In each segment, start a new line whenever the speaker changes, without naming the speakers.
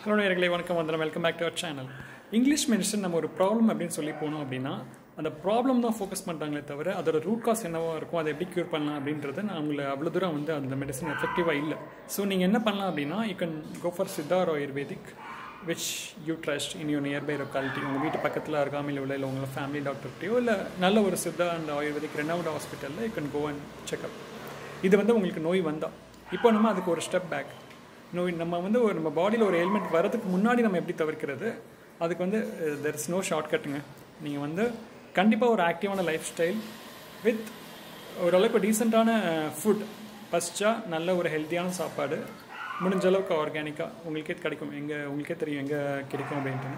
hello நேயர்களே வணக்கம் வந்துடும் welcome back to our channel English medicine நம்ம ஒரு ப்ராப்ளம் அப்படின்னு சொல்லி போனோம் அப்படின்னா அந்த ப்ராப்ளம் தான் ஃபோக்கஸ் பண்ணுறாங்களே தவிர அதோட ரூட் காஸ் என்னவா இருக்கும் அதை எப்படி க்யூர் பண்ணலாம் அப்படின்றது நான் உங்களை அவ்வளோ தூரம் வந்து அந்த மெடிசன் எஃபெக்டிவாக இல்லை ஸோ நீங்கள் என்ன பண்ணலாம் அப்படின்னா you can go for Siddha or ayurvedic which you trust in you nearby locality உங்கள் வீட்டு பக்கத்தில் அருகாமையில் உள்ள இல்லை உங்களோட ஃபேமிலி டாக்டர்கிட்டயோ இல்லை நல்ல ஒரு சித்தா அண்ட் ஆயுர்வேதிக் ரெண்டாவது ஹாஸ்பிட்டலில் you can go and checkup இது வந்து உங்களுக்கு நோய் வந்தால் இப்போ நம்ம அதுக்கு ஒரு ஸ்டெப் பேக் நோய் நம்ம வந்து ஒரு நம்ம பாடியில் ஒரு எலிமெண்ட் வரதுக்கு முன்னாடி நம்ம எப்படி தவிர்க்கிறது அதுக்கு வந்து தெர் இஸ் நோ ஷார்ட்கட்டுங்க நீங்கள் வந்து கண்டிப்பாக ஒரு ஆக்டிவான லைஃப் ஸ்டைல் வித் ஓரளவுக்கு டீசெண்டான ஃபுட் ஃபஸ்ட்டாக நல்ல ஒரு ஹெல்த்தியான சாப்பாடு முடிஞ்ச அளவுக்கு ஆர்கானிக்காக உங்களுக்கே கிடைக்கும் எங்கே உங்களுக்கே தெரியும் எங்கே கிடைக்கும் அப்படின்ட்டு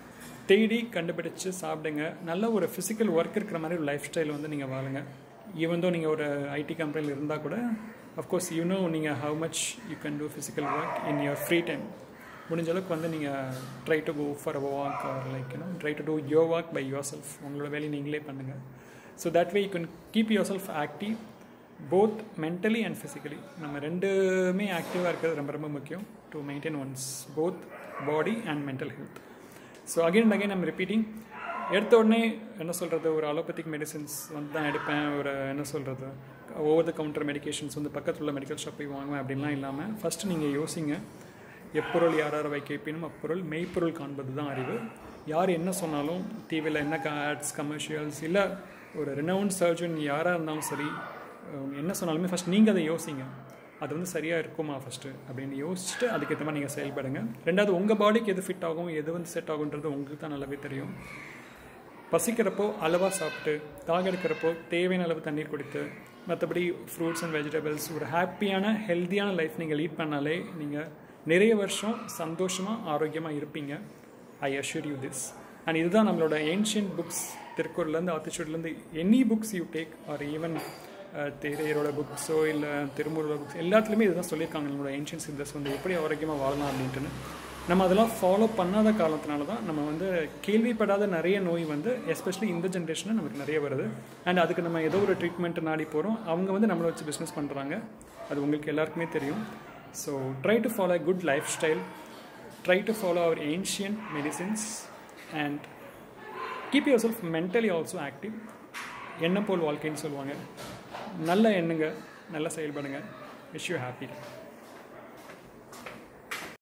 தேடி கண்டுபிடிச்சு சாப்பிடுங்க நல்ல ஒரு ஃபிசிக்கல் ஒர்க் இருக்கிற மாதிரி ஒரு லைஃப் ஸ்டைல் வந்து நீங்கள் வாழுங்க ஈவன் தோ நீங்கள் ஒரு ஐடி கம்பெனியில் இருந்தால் கூட அஃப்கோர்ஸ் யூ நோ நீங்கள் how much you can do physical work in your free time முடிஞ்ச அளவுக்கு வந்து நீங்கள் try to go for a walk or like you know try to do your work by yourself உங்களோட வேலையை நீங்களே பண்ணுங்கள் so that way you can keep yourself active both mentally and physically நம்ம ரெண்டுமே ஆக்டிவாக இருக்கிறது ரொம்ப ரொம்ப முக்கியம் to maintain one's both body and mental health so again and again I'm repeating எடுத்த உடனே என்ன சொல்கிறது ஒரு அலோபதிக் மெடிசின்ஸ் வந்து தான் எடுப்பேன் ஒரு என்ன சொல்கிறது ஓவர் த கவுண்டர் மெடிகேஷன்ஸ் வந்து பக்கத்தில் உள்ள மெடிக்கல் ஷாப் போய் வாங்குவேன் அப்படின்லாம் இல்லாமல் ஃபஸ்ட்டு நீங்கள் யோசிங்க எப்பொருள் யாரார வைக்கிப்பினும் அப்பொருள் மெய்ப்பொருள் காண்பது தான் அறிவு யார் என்ன சொன்னாலும் டிவியில் என்ன ஆட்ஸ் கமர்ஷியல்ஸ் இல்லை ஒரு ரெனவுண்ட் சர்ஜன் யாராக இருந்தாலும் சரி என்ன சொன்னாலுமே ஃபஸ்ட் நீங்கள் அதை யோசிங்க அது வந்து சரியாக இருக்குமா ஃபஸ்ட்டு அப்படின்னு யோசிச்சுட்டு அதுக்கேற்ற மாதிரி நீங்கள் செயல்படுங்க ரெண்டாவது உங்கள் பாடிக்கு எது ஃபிட் ஆகும் எது வந்து செட் ஆகுன்றது உங்களுக்கு தான் நல்லாவே தெரியும் பசிக்கிறப்போ அளவாக சாப்பிட்டு தாக எடுக்கிறப்போ தேவையான அளவு தண்ணீர் குடித்து மற்றபடி ஃப்ரூட்ஸ் அண்ட் வெஜிடபிள்ஸ் ஒரு ஹாப்பியான ஹெல்த்தியான லைஃப் நீங்கள் லீட் பண்ணாலே நீங்கள் நிறைய வருஷம் சந்தோஷமாக ஆரோக்கியமாக இருப்பீங்க I assure you this and இதுதான் நம்மளோட ஏன்ஷியன்ட் புக்ஸ் திருக்குறள்லேருந்து ஆத்திச்சூட்லேருந்து any books you take or even தேரையரோட புக்ஸோ இல்லை திருமூரோட புக்ஸ் எல்லாத்துலேயுமே இதுதான் சொல்லியிருக்காங்க நம்மளோட ஏன்ஷியன் சித்தர்ஸ் வந்து எப்படி ஆரோக்கியமாக வாழலாம் அப்படின்ட்டுன்னு நம்ம அதெல்லாம் ஃபாலோ பண்ணாத காலத்தினால தான் நம்ம வந்து கேள்விப்படாத நிறைய நோய் வந்து எஸ்பெஷலி இந்த ஜென்ரேஷனில் நமக்கு நிறைய வருது அண்ட் அதுக்கு நம்ம ஏதோ ஒரு ட்ரீட்மெண்ட் நாடி போகிறோம் அவங்க வந்து நம்மளை வச்சு பிஸ்னஸ் பண்ணுறாங்க அது உங்களுக்கு எல்லாருக்குமே தெரியும் so try to follow good lifestyle try to follow our ancient medicines and keep yourself mentally also active எண்ணம் போல் வாழ்க்கைன்னு சொல்லுவாங்க நல்ல எண்ணுங்க நல்லா செயல்படுங்க விஷ் யூ ஹாப்பி